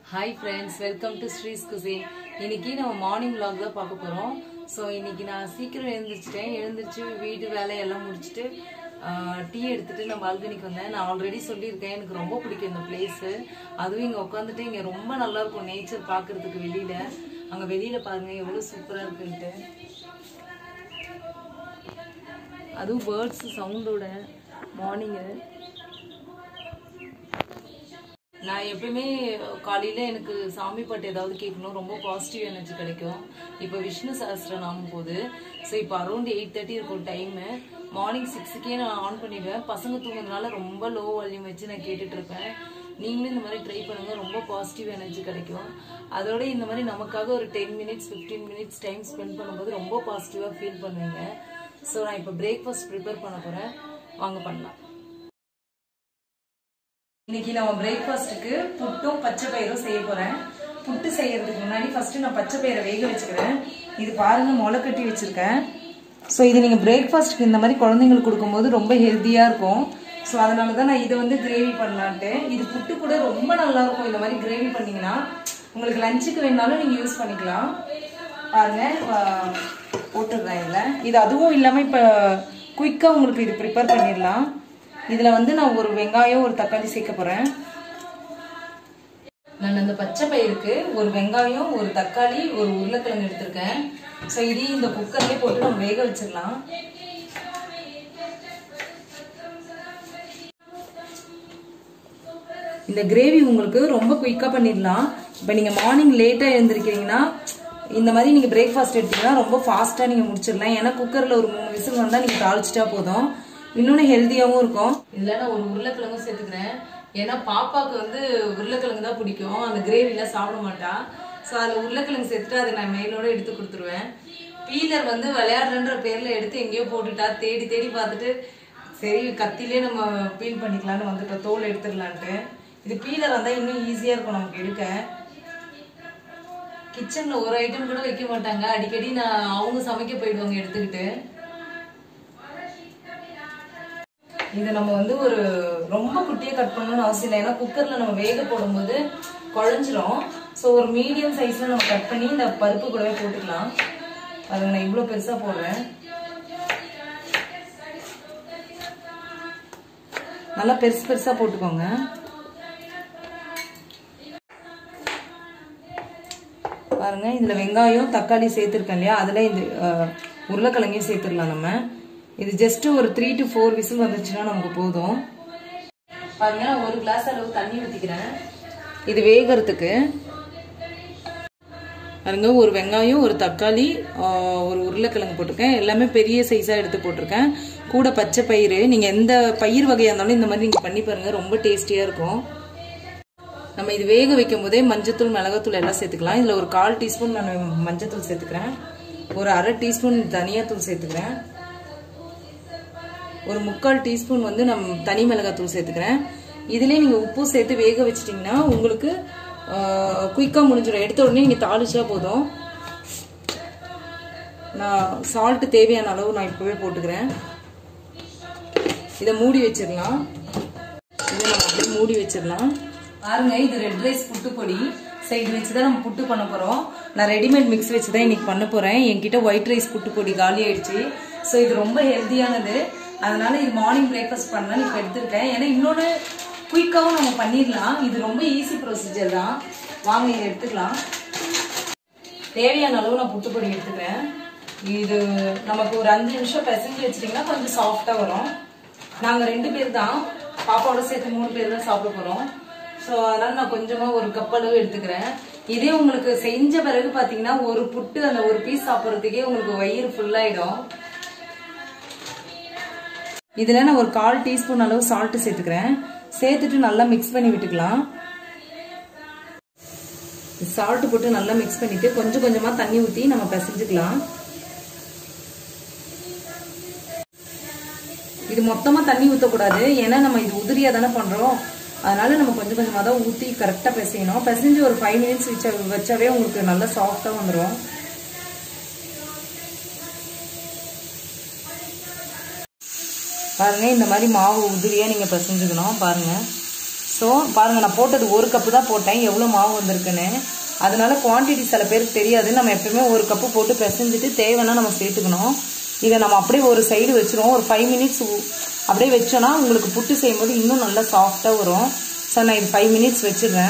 hi friends welcome to Sri's cuisine இன்னைக்கு நம்ம morning vlog தான் பார்க்க போகிறோம் ஸோ இன்னைக்கு நான் சீக்கிரம் எழுந்திரிச்சிட்டேன் எழுந்திரிச்சு வீட்டு வேலையெல்லாம் முடிச்சுட்டு டீ எடுத்துட்டு நான் பால்கனிக்கு வந்தேன் நான் ஆல்ரெடி சொல்லியிருக்கேன் எனக்கு ரொம்ப பிடிக்கும் இந்த பிளேஸு அதுவும் இங்கே உட்காந்துட்டு இங்கே ரொம்ப நல்லா இருக்கும் நேச்சர் பார்க்கறதுக்கு வெளியில அங்கே வெளியில பாருங்க எவ்வளோ சூப்பராக இருக்குன்ட்டு அதுவும் பேர்ட்ஸ் சவுண்டோட மார்னிங்கு நான் எப்பயுமே காலையில எனக்கு சாமி பாட்டு ஏதாவது கேட்கணும் ரொம்ப பாசிட்டிவ் எனர்ஜி கிடைக்கும் இப்போ விஷ்ணு சஹஸ்ரநாமம் போகுது ஸோ இப்போ அரௌண்ட் எயிட் தேர்ட்டி இருக்கும் டைமு மார்னிங் சிக்ஸுக்கே நான் ஆன் பண்ணிடுவேன் பசங்க தூங்குறதுனால ரொம்ப லோ வால்யூம் வச்சு நான் கேட்டுட்டு இருப்பேன் நீங்களும் இந்த மாதிரி ட்ரை பண்ணுங்க ரொம்ப பாசிட்டிவ் எனர்ஜி கிடைக்கும் அதோட இந்த மாதிரி நமக்காக ஒரு ten minutes fifteen minutes time spend பண்ணும்போது ரொம்ப பாசிட்டிவாக ஃபீல் பண்ணுவீங்க ஸோ நான் இப்போ பிரேக்ஃபாஸ்ட் ப்ரிப்பேர் பண்ண போகிறேன் வாங்க பண்ணலாம் இன்னைக்கு நம்ம பிரேக்ஃபாஸ்ட்டுக்கு புட்டும் பச்சை பயிரும் செய்ய போறேன் புட்டு செய்யறதுக்கு முன்னாடி ஃபர்ஸ்ட் நான் பச்சை பயிரை வேக வச்சுக்கிறேன் இது பாருங்க முளை கட்டி வச்சிருக்கேன் ஸோ இது நீங்க பிரேக்ஃபாஸ்ட்டுக்கு இந்த மாதிரி குழந்தைங்களுக்கு கொடுக்கும்போது ரொம்ப ஹெல்த்தியா இருக்கும் ஸோ அதனால தான் நான் இதை வந்து கிரேவி பண்ணலான்ட்டு இது புட்டு கூட ரொம்ப நல்லா இருக்கும் இந்த மாதிரி கிரேவி பண்ணீங்கன்னா உங்களுக்கு லஞ்சுக்கு வேணாலும் நீங்க யூஸ் பண்ணிக்கலாம் பாருங்க ஆஹ், போட்டுடுறேன் இதில் இது அதுவும் இல்லாமல் இப்போ குயிக்காக உங்களுக்கு இது ப்ரிப்பேர் பண்ணிடலாம் இதில் வந்து நான் ஒரு வெங்காயம் ஒரு தக்காளி சேர்க்க போகிறேன் நான் அந்த பச்சை பயிருக்கு ஒரு வெங்காயம் ஒரு தக்காளி ஒரு உருளைக்கிழங்கு எடுத்திருக்கேன் ஸோ இதையும் இந்த குக்கர்லேயே போட்டு நம்ம வேக வச்சிடலாம் இந்த கிரேவி உங்களுக்கு ரொம்ப குயிக்காக பண்ணிடலாம் இப்போ நீங்கள் மார்னிங் லேட்டாக எழுந்திருக்கிறீங்கன்னா இந்த மாதிரி நீங்கள் பிரேக்ஃபாஸ்ட் எடுத்தீங்கன்னா ரொம்ப ஃபாஸ்ட்டாக நீங்கள் முடிச்சிடலாம் ஏன்னா குக்கரில் ஒரு மூணு விசில் வந்தால் நீங்கள் தாளிச்சிட்டா போதும் இன்னொன்று ஹெல்த்தியாகவும் இருக்கும் இதில் நான் ஒரு உருளைக்கிழங்கும் சேர்த்துக்கிறேன் ஏன்னா பாப்பாவுக்கு வந்து உருளைக்கிழங்கு தான் பிடிக்கும் அந்த கிரேவிலாம் சாப்பிட மாட்டா ஸோ அதில் உருளைக்கிழங்கு சேர்த்துட்டு அதை நான் மேலோட எடுத்து கொடுத்துருவேன் பீலர் வந்து விளையாடுறன்ற பேரில் எடுத்து எங்கேயோ போட்டுட்டா தேடி தேடி பார்த்துட்டு சரி கத்திலே நம்ம பீல் பண்ணிக்கலாம்னு வந்துட்டோம் தோல் எடுத்துடலான்ட்டு இது பீலர் வந்தால் இன்னும் ஈஸியாக இருக்கும் நமக்கு எடுக்க கிச்சனில் ஒரு ஐட்டம் கூட வைக்க மாட்டாங்க அடிக்கடி நான் அவங்க சமைக்க போயிடுவாங்க எடுத்துக்கிட்டு இது நம்ம வந்து ஒரு ரொம்ப குட்டியா கட் பண்ணணும்னு அவசியம் இல்லை ஏன்னா குக்கர்ல நம்ம வேக போடும்போது குழஞ்சிரும் ஸோ ஒரு மீடியம் சைஸ்ல நம்ம கட் பண்ணி இந்த பருப்பு கூடவே போட்டுக்கலாம் அது நான் இவ்வளோ பெருசா போடுறேன் நல்லா பெருசு பெருசா போட்டுக்கோங்க பாருங்க இதுல வெங்காயம் தக்காளி சேர்த்துருக்கேன் இல்லையா அதுல இந்த அஹ், உருளைக்கிழங்கையும் சேர்த்துடலாம் நம்ம இது ஜஸ்ட் ஒரு த்ரீ டு ஃபோர் விசில் வந்துச்சுன்னா நமக்கு போதும் பாருங்க நான் ஒரு கிளாஸ் அளவு தண்ணி ஊற்றிக்கிறேன் இது வேகிறதுக்கு பாருங்க ஒரு வெங்காயம் ஒரு தக்காளி ஆஹ், ஒரு உருளைக்கிழங்கு போட்டிருக்கேன் எல்லாமே பெரிய சைஸாக எடுத்து போட்டிருக்கேன் கூட பச்சை பயிறு நீங்கள் எந்த பயிர் வகையாக இருந்தாலும் இந்த மாதிரி நீங்கள் பண்ணி பாருங்க ரொம்ப டேஸ்டியாக இருக்கும் நம்ம இது வேக வைக்கும் போதே மஞ்சத்தூள் மிளகாத்தூள் எல்லாம் சேர்த்துக்கலாம் இதில் ஒரு கால் டீஸ்பூன் நான் மஞ்சத்தூள் சேர்த்துக்கிறேன் ஒரு அரை டீஸ்பூன் தனியாத்தூள் சேர்த்துக்கிறேன் ஒரு முக்கால் டீஸ்பூன் வந்து நம் தனி மிளகாத்தூள் சேர்த்துக்கிறேன் இதுலேயே நீங்கள் உப்பு சேர்த்து வேக வச்சிட்டிங்கன்னா உங்களுக்கு குயிக்காக முடிஞ்சிடும் எடுத்த உடனே நீங்கள் தாளிச்சா போதும் நான் சால்ட்டு தேவையான அளவு நான் இப்போவே போட்டுக்கிறேன் இதை மூடி வச்சிடலாம் இதை நம்ம அப்படியே மூடி வச்சிடலாம் பாருங்க இது ரெட் ரைஸ் புட்டு பொடி சரி இது வச்சு தான் நம்ம புட்டு பண்ண போறோம் நான் ரெடிமேட் மிக்ஸ் வச்சு தான் இன்னைக்கு பண்ண போறேன் என்கிட்ட ஒயிட் ரைஸ் புட்டு பொடி காலி ஆயிடுச்சு ஸோ இது ரொம்ப ஹெல்த்தியானது அதனால இது மார்னிங் பிரேக்ஃபாஸ்ட் பண்ணலாம் இப்போ எடுத்திருக்கேன் ஏன்னா இன்னொன்று குயிக்காகவும் நம்ம பண்ணிடலாம் இது ரொம்ப ஈஸி ப்ரொசீஜர் தான் வாங்க இதை எடுத்துக்கலாம் தேவையான அளவு நான் புட்டு பொடி எடுத்துக்கிறேன் இது நமக்கு ஒரு அஞ்சு நிமிஷம் பிசைஞ்சு வச்சிட்டிங்கன்னா கொஞ்சம் சாஃப்டாக வரும் நாங்கள் ரெண்டு பேர் தான் பாப்பாவோட சேர்த்து மூணு பேர் தான் சாப்பிட போகிறோம் ஸோ அதனால நான் கொஞ்சமாக ஒரு கப் அளவு எடுத்துக்கிறேன் இதே உங்களுக்கு செஞ்ச பிறகு பார்த்தீங்கன்னா ஒரு புட்டு அந்த ஒரு பீஸ் சாப்பிட்றதுக்கே உங்களுக்கு வயிறு ஃபுல்லாயிடும் இதில் நான் ஒரு கால் டீஸ்பூன் அளவு சால்ட்டு சேர்த்துக்கிறேன் சேர்த்துட்டு நல்லா மிக்ஸ் பண்ணி விட்டுக்கலாம் சால்ட் போட்டு நல்லா மிக்ஸ் பண்ணிட்டு கொஞ்சம் கொஞ்சமா தண்ணி ஊற்றி நம்ம பிசைஞ்சுக்கலாம் இது மொத்தமா தண்ணி ஊற்றக்கூடாது ஏன்னா நம்ம இது உதிரியா தானே பண்றோம் அதனால நம்ம கொஞ்சம் கொஞ்சமா தான் ஊற்றி கரெக்டாக பிசையணும் பிசைஞ்சு ஒரு ஃபைவ் மினிட்ஸ் வச்ச வச்சாவே உங்களுக்கு நல்லா சாஃப்டாக வந்துடும் பாருங்க இந்த மாதிரி மாவு உதிரியா நீங்க பிசைஞ்சுக்கணும் பாருங்க ஸோ பாருங்கள் நான் போட்டது ஒரு கப்பு தான் போட்டேன் எவ்வளோ மாவு வந்திருக்குன்னு அதனால குவான்டிட்டி சில பேருக்கு தெரியாது நம்ம எப்பவுமே ஒரு கப்பு போட்டு பிசைஞ்சிட்டு தேவைன்னா நம்ம சேர்த்துக்கணும் இதை நம்ம அப்படியே ஒரு சைடு வச்சிருவோம் ஒரு ஃபைவ் மினிட்ஸ் அப்படியே வச்சோன்னா உங்களுக்கு புட்டு செய்யும்போது இன்னும் நல்லா சாஃப்டாக வரும் ஸோ நான் இது ஃபைவ் மினிட்ஸ் வச்சிடுறேன்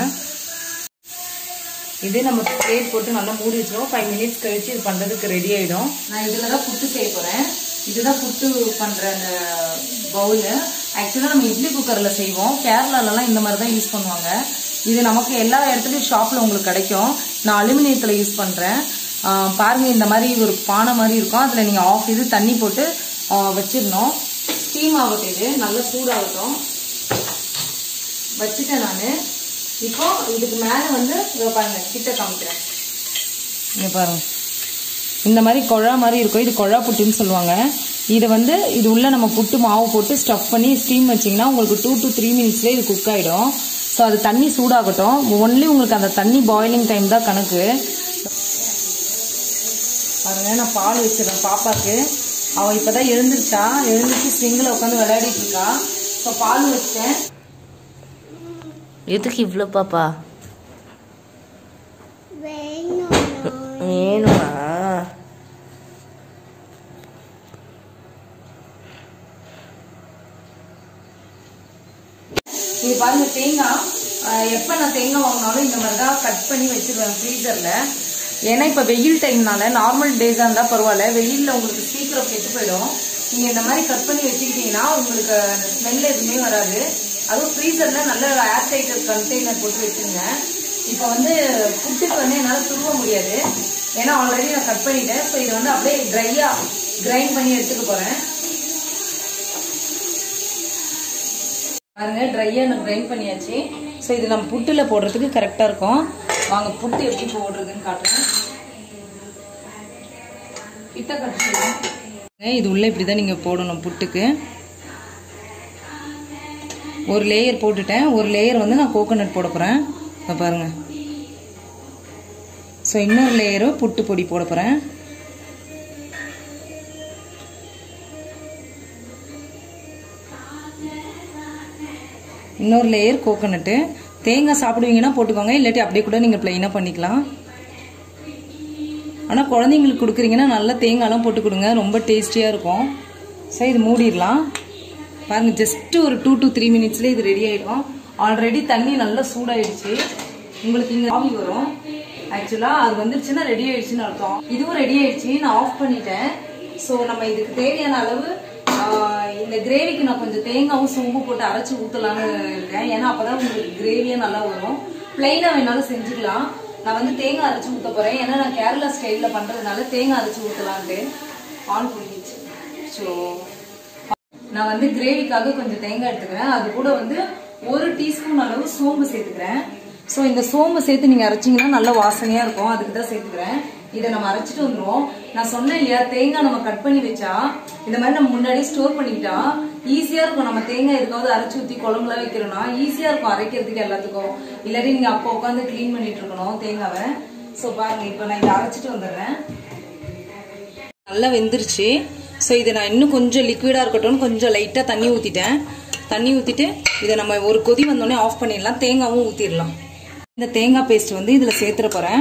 இது நம்ம பிளேட் போட்டு நல்லா மூடி வச்சிருவோம் ஃபைவ் மினிட்ஸ் கழிச்சு இது பண்ணுறதுக்கு ரெடி ஆகிடும் நான் இதில் தான் புட்டு செய்ய போகிறேன் இதுதான் புட்டு பண்ணுற அந்த பவுலு ஆக்சுவலாக நம்ம இட்லி குக்கரில் செய்வோம் கேரளாலலாம் இந்த மாதிரி தான் யூஸ் பண்ணுவாங்க இது நமக்கு எல்லா இடத்துலையும் ஷாப்பில் உங்களுக்கு கிடைக்கும் நான் அலுமினியத்தில் யூஸ் பண்ணுறேன் பாருங்கள் இந்த மாதிரி ஒரு பானை மாதிரி இருக்கும் அதில் நீங்கள் ஆஃப் இது தண்ணி போட்டு வச்சிடணும் ஸ்டீம் ஆகட்டும் இது நல்லா சூடாகட்டும் வச்சுட்டேன் நான் இப்போ இதுக்கு மேலே வந்து இதோ பாருங்க கிட்ட காமிக்கிறேன் இங்கே பாருங்க இந்த மாதிரி கொழா மாதிரி இருக்கும் இது கொழா புட்டுன்னு சொல்லுவாங்க இதை வந்து இது உள்ள நம்ம புட்டு மாவு போட்டு ஸ்டஃப் பண்ணி ஸ்டீம் வச்சிங்கன்னா உங்களுக்கு டூ டு த்ரீ மினிட்ஸ்லேயே இது குக் ஆகிடும் ஸோ அது தண்ணி சூடாகட்டும் ஒன்லி உங்களுக்கு அந்த தண்ணி பாயிலிங் டைம் தான் கணக்கு பாருங்க நான் பால் வச்சிடறேன் பாப்பாக்கு அவள் இப்போ தான் எழுந்திருச்சா எழுந்திரிச்சு ஸ்விங்கில் உட்காந்து விளையாடிட்டு இருக்கா ஸோ பால் வச்சேன் எதுக்கு இவ்வளோ பாப்பா வேணும் வேணுமா இது பாருங்க தேங்காய் ஆஹ் எப்ப நான் தேங்காய் வாங்கினாலும் இந்த மாதிரி தான் கட் பண்ணி வச்சிருவேன் ஃப்ரீசர்ல ஏன்னா இப்ப வெயில் டைம்னால நார்மல் டேஸா இருந்தா பரவாயில்ல வெயில்ல உங்களுக்கு சீக்கிரம் கெட்டு போயிடும் நீங்க இந்த மாதிரி கட் பண்ணி வச்சுக்கிட்டீங்கன்னா உங்களுக்கு அந்த ஸ்மெல் எதுவுமே வராது அதுவும் ஃப்ரீசர்ல நல்ல ஏர் டைட்டர் கண்டெய்னர் போட்டு வச்சிருங்க இப்போ வந்து புட்டுக்கு வந்து என்னால் துருவ முடியாது ஏன்னா ஆல்ரெடி நான் கட் பண்ணிட்டேன் ஸோ இதை வந்து அப்படியே ட்ரையா கிரைண்ட் பண்ணி எடுத்துக்க போறேன் பாருங்க ட்ரையா நான் கிரைண்ட் பண்ணியாச்சு ஸோ இது நம்ம புட்டுல போடுறதுக்கு கரெக்டா இருக்கும் வாங்க புட்டு எப்படி போடுறதுன்னு காட்டுறேன் கிட்ட கட்டு இது உள்ள இப்படிதான் நீங்க போடணும் புட்டுக்கு ஒரு லேயர் போட்டுட்டேன் ஒரு லேயர் வந்து நான் கோகோனட் போட போறேன் இதை பாருங்க ஸோ இன்னொரு லேயரும் புட்டு பொடி போட போறேன் இன்னொரு லேயர் கோகோனட்டு தேங்காய் சாப்பிடுவீங்கன்னா போட்டுக்கோங்க இல்லாட்டி அப்படியே கூட நீங்கள் ப்ளைனாக பண்ணிக்கலாம் ஆனால் குழந்தைங்களுக்கு கொடுக்குறீங்கன்னா நல்லா தேங்காய்லாம் போட்டு கொடுங்க ரொம்ப டேஸ்டியாக இருக்கும் சரி இது மூடிடலாம் பாருங்க ஜஸ்ட் ஒரு டூ டு த்ரீ மினிட்ஸ்லேயே இது ரெடி ஆகிடும் ஆல்ரெடி தண்ணி நல்லா சூடாயிடுச்சு உங்களுக்கு இங்கே ஆவி வரும் ஆக்சுவலாக அது வந்துருச்சுன்னா ரெடி ஆயிடுச்சுன்னு அர்த்தம் இதுவும் ரெடி ஆயிடுச்சு நான் ஆஃப் பண்ணிட்டேன் ஸோ நம்ம இதுக்கு தேவையான அளவு ஆஹ், இந்த கிரேவிக்கு நான் கொஞ்சம் தேங்காவும் சோம்பு போட்டு அரைச்சி ஊற்றலான்னு இருக்கேன் ஏன்னா அப்பதான் உங்களுக்கு கிரேவியாக நல்லா வரும் பிளைனாக வேணாலும் செஞ்சுக்கலாம் நான் வந்து தேங்காய் அரைச்சி ஊற்ற போறேன் ஏன்னா நான் கேரளா ஸ்டைலில் பண்றதுனால தேங்காய் அரைச்சி ஊற்றலான்ட்டு ஆன் பண்ணிடுச்சு ஸோ நான் வந்து கிரேவிக்காக கொஞ்சம் தேங்காய் எடுத்துக்கிறேன் அது கூட வந்து ஒரு டீஸ்பூன் அளவு சோம்பு சேர்த்துக்கிறேன் ஸோ இந்த சோம்பு சேர்த்து நீங்க அரைச்சீங்கன்னா நல்ல வாசனையா இருக்கும் அதுக்கு தான் சேர்த்துக்கிறேன் இதை நம்ம அரைச்சிட்டு வந்துருவோம் நான் சொன்னேன் இல்லையா தேங்காய் நம்ம கட் பண்ணி வச்சா இந்த மாதிரி நம்ம முன்னாடியே ஸ்டோர் பண்ணிக்கிட்டா ஈஸியா இருக்கும் நம்ம தேங்காய் எதுக்காவது அரைச்சி ஊத்தி குழம்புலாம் வைக்கிறோம்னா ஈஸியா இருக்கும் அரைக்கிறதுக்கு எல்லாத்துக்கும் இல்லாட்டி நீங்க அப்போ உட்காந்து க்ளீன் பண்ணிட்டு இருக்கணும் தேங்காவை ஸோ பாருங்க இப்போ நான் இதை அரைச்சிட்டு வந்துடுறேன் நல்லா வெந்துருச்சு ஸோ இதை நான் இன்னும் கொஞ்சம் லிக்விடாக இருக்கட்டும்னு கொஞ்சம் லைட்டாக தண்ணி ஊற்றிட்டேன் தண்ணி ஊற்றிட்டு இதை நம்ம ஒரு கொதி வந்தோடனே ஆஃப் பண்ணிடலாம் தேங்காவும் ஊற்றிடலாம் இந்த தேங்காய் பேஸ்ட் வந்து இதில் சேர்த்துற போகிறேன்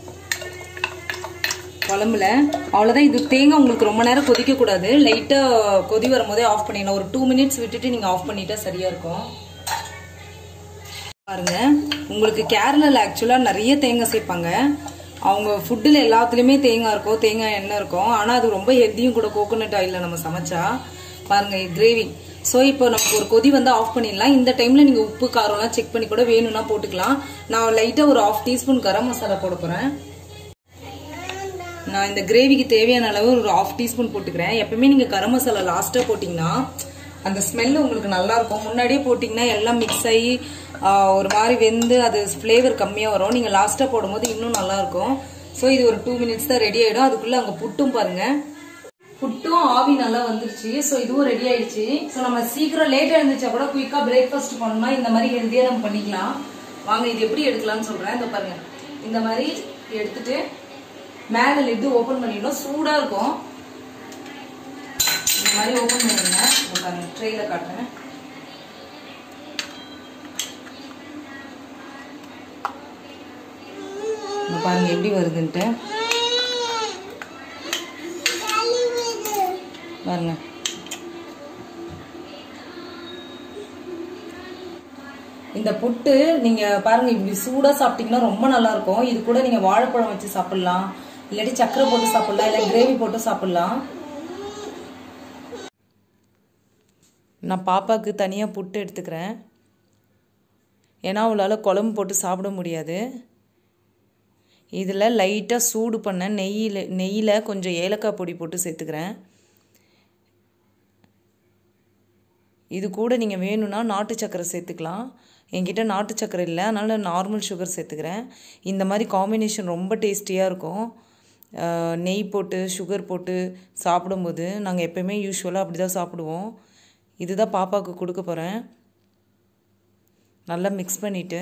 குழம்புல அவ்வளோதான் இது தேங்காய் உங்களுக்கு ரொம்ப நேரம் கொதிக்கக்கூடாது லைட்டாக கொதி வரும்போதே ஆஃப் பண்ணிடலாம் ஒரு டூ மினிட்ஸ் விட்டுட்டு நீங்கள் ஆஃப் பண்ணிட்டா சரியாக இருக்கும் பாருங்க உங்களுக்கு கேரளால ஆக்சுவலா நிறைய தேங்காய் சேர்ப்பாங்க அவங்க ஃபுட்டில் எல்லாத்துலேயுமே தேங்காய் இருக்கும் தேங்காய் எண்ணெய் இருக்கும் ஆனால் அது ரொம்ப ஹெல்த்தியும் கூட கோகோனட் ஆயிலில் நம்ம சமைச்சா பாருங்க கிரேவி ஸோ இப்போ நமக்கு ஒரு கொதி வந்து ஆஃப் பண்ணிடலாம் இந்த டைமில் நீங்கள் உப்பு காரம்லாம் செக் பண்ணி கூட வேணும்னா போட்டுக்கலாம் நான் லைட்டாக ஒரு ஆஃப் டீஸ்பூன் கரம் மசாலா போட போகிறேன் நான் இந்த கிரேவிக்கு தேவையான அளவு ஒரு ஆஃப் டீஸ்பூன் போட்டுக்கிறேன் எப்பவுமே நீங்கள் கரம் மசாலா லாஸ்ட்டாக போட்டிங்கன்னா அந்த ஸ்மெல் உங்களுக்கு நல்லா இருக்கும் முன்னாடியே போட்டிங்கன்னா எல்லாம் மிக்ஸ் ஆகி ஆஹ், ஒரு மாதிரி வெந்து அது ஃப்ளேவர் கம்மியாக வரும் நீங்கள் லாஸ்ட்டாக போடும்போது இன்னும் நல்லா இருக்கும் ஸோ இது ஒரு டூ மினிட்ஸ் தான் ரெடி ஆகிடும் அதுக்குள்ளே அங்கே புட்டும் பாருங்க புட்டும் ஆவி நல்லா வந்துருச்சு ஸோ இதுவும் ரெடி ஆயிடுச்சு ஸோ நம்ம சீக்கிரம் லேட்டாக எழுந்துச்சா கூட குயிக்காக பிரேக்ஃபாஸ்ட் பண்ணோம்னா இந்த மாதிரி ஹெல்த்தியாக நம்ம பண்ணிக்கலாம் வாங்க இது எப்படி எடுக்கலாம்னு சொல்கிறேன் இந்த பாருங்க இந்த மாதிரி எடுத்துட்டு மேலே லிட்டு ஓப்பன் பண்ணிடணும் சூடாக இருக்கும் இந்த மாதிரி ஓப்பன் பண்ணிடுங்க இந்த பாருங்க ட்ரெயில காட்டுறேன் இங்க பாருங்க எப்படி வருதுன்ட்டு பாருங்க இந்த புட்டு நீங்க பாருங்க இப்படி சூடா சாப்பிட்டீங்கன்னா ரொம்ப நல்லா இருக்கும் இது கூட நீங்க வாழைப்பழம் வச்சு சாப்பிடலாம் இல்லாட்டி சக்கரை போட்டு சாப்பிடலாம் இல்ல கிரேவி போட்டு சாப்பிடலாம் நான் பாப்பாவுக்கு தனியாக புட்டு எடுத்துக்கிறேன் ஏன்னா அவளால் குழம்பு போட்டு சாப்பிட முடியாது இதில் லைட்டாக சூடு பண்ண நெய்யில் நெய்யில் கொஞ்சம் ஏலக்காய் பொடி போட்டு சேர்த்துக்கிறேன் இது கூட நீங்கள் வேணும்னா நாட்டு சக்கரை சேர்த்துக்கலாம் என்கிட்ட நாட்டு சக்கரை இல்லை அதனால் நார்மல் சுகர் சேர்த்துக்கிறேன் இந்த மாதிரி காம்பினேஷன் ரொம்ப டேஸ்டியாக இருக்கும் அஹ் நெய் போட்டு சுகர் போட்டு சாப்பிடும்போது நாங்கள் எப்போயுமே யூஸ்வலாக அப்படி தான் சாப்பிடுவோம் இதுதான் பாப்பாவுக்கு கொடுக்க போகிறேன் நல்லா மிக்ஸ் பண்ணிவிட்டு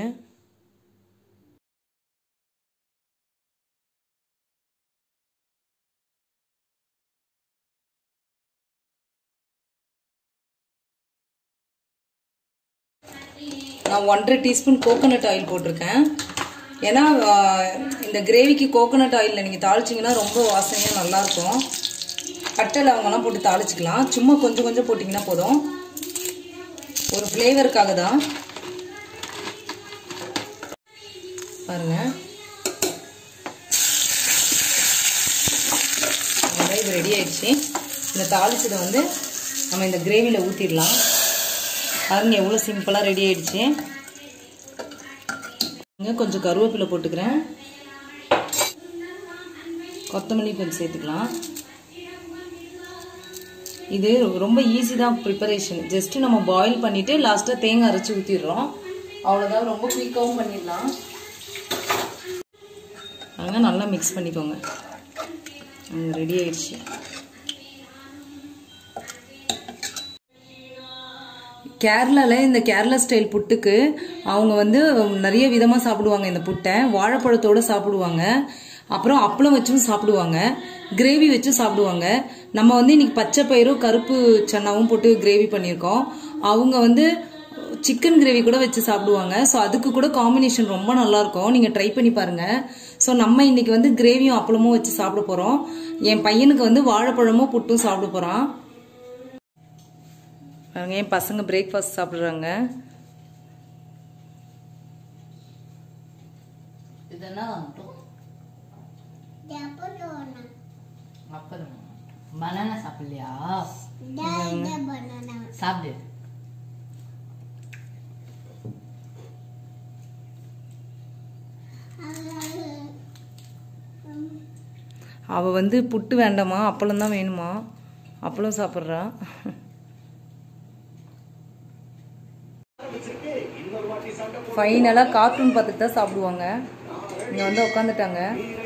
நான் ஒன்றரை டீஸ்பூன் கோகோனட் ஆயில் போட்டிருக்கேன் ஏன்னா ஆஹ், இந்த கிரேவிக்கு கோகோனட் ஆயிலில் நீங்கள் தாளிச்சிங்கன்னா ரொம்ப வாசனையாக நல்லாயிருக்கும் பட்டை லவங்கெல்லாம் போட்டு தாளிச்சிக்கலாம் சும்மா கொஞ்சம் கொஞ்சம் போட்டிங்கன்னா போதும் ஒரு ஃப்ளேவருக்காக தான் பாருங்க அவ்வளவுதான், இது ரெடி ஆயிடுச்சு இந்த தாளிச்சதை வந்து நம்ம இந்த கிரேவியில் ஊற்றிடலாம் பாருங்க எவ்வளோ சிம்பிளாக ரெடி ஆயிடுச்சு இங்க கொஞ்சம் கருவேப்பிலை போட்டுக்கிறேன் கொத்தமல்லி கொஞ்சம் சேர்த்துக்கலாம் இது ரொம்ப ஈஸி தான் ப்ரிப்பரேஷன் ஜஸ்ட் நம்ம பாயில் பண்ணிட்டு லாஸ்ட்டாக தேங்காய் அரைச்சி ஊற்றிடுறோம் அவ்வளோதான் ரொம்ப குயிக்காகவும் பண்ணிடலாம் அதனால் நல்லா மிக்ஸ் பண்ணிக்கோங்க ரெடி ஆயிடுச்சு கேரளாவில் இந்த கேரளா ஸ்டைல் புட்டுக்கு அவங்க வந்து நிறைய விதமாக சாப்பிடுவாங்க இந்த புட்டை வாழைப்பழத்தோடு சாப்பிடுவாங்க அப்புறம் அப்பளம் வச்சும் சாப்பிடுவாங்க கிரேவி வச்சும் சாப்பிடுவாங்க நம்ம வந்து இன்னைக்கு பச்சை பயிரும் கருப்பு சன்னாவும் போட்டு கிரேவி பண்ணியிருக்கோம் அவங்க வந்து சிக்கன் கிரேவி கூட வச்சு சாப்பிடுவாங்க ஸோ அதுக்கு கூட காம்பினேஷன் ரொம்ப நல்லா இருக்கும் நீங்கள் ட்ரை பண்ணி பாருங்க ஸோ நம்ம இன்னைக்கு வந்து கிரேவியும் அப்பளமும் வச்சு சாப்பிட போகிறோம் என் பையனுக்கு வந்து வாழைப்பழமும் புட்டும் சாப்பிட போகிறான் பாருங்க என் பசங்க பிரேக்ஃபாஸ்ட் சாப்பிட்றாங்க இதெல்லாம் அப்பளம் பனானா சாப்பிடலையா சாப்பிடு அவ வந்து புட்டு வேண்டாமா அப்பளம் தான் வேணுமா அப்பளம் சாப்பிட்றா ஃபைனலாக கார்ட்டூன் பார்த்துட்டு தான் சாப்பிடுவாங்க இங்கே வந்து உட்காந்துட்டாங்க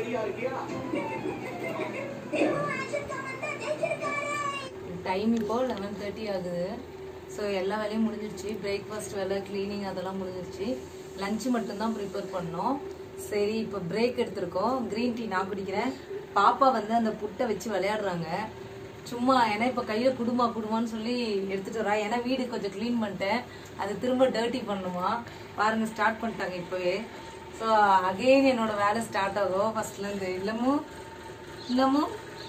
டைம் இப்போ லெவன் தேர்ட்டி ஆகுது ஸோ எல்லா வேலையும் முடிஞ்சிருச்சு பிரேக்ஃபாஸ்ட் வேலை க்ளீனிங் அதெல்லாம் முடிஞ்சிருச்சு லஞ்சு மட்டும்தான் ப்ரிப்பேர் பண்ணோம் சரி இப்போ பிரேக் எடுத்திருக்கோம் க்ரீன் டீ நான் குடிக்கிறேன் பாப்பா வந்து அந்த புட்டை வச்சு விளையாடுறாங்க சும்மா ஏன்னா இப்போ கையில் குடுமா குடுமான்னு சொல்லி எடுத்துட்டு வரா ஏன்னா வீடு கொஞ்சம் க்ளீன் பண்ணிட்டேன் அது திரும்ப டர்ட்டி பண்ணுமா பாருங்க ஸ்டார்ட் பண்ணிட்டாங்க இப்போவே ஸோ அகெயின் என்னோட வேலை ஸ்டார்ட் ஆகும் ஃபர்ஸ்ட்லேருந்து இல்லமோ இல்லமோ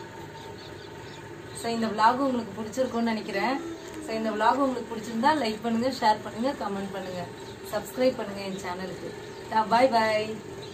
ஸோ இந்த vlog உங்களுக்கு பிடிச்சிருக்கும்னு நினைக்கிறேன் ஸோ இந்த vlog உங்களுக்கு பிடிச்சிருந்தா லைக் பண்ணுங்க ஷேர் பண்ணுங்க கமெண்ட் பண்ணுங்க சப்ஸ்கிரைப் பண்ணுங்க என் சேனலுக்கு பாய் பாய்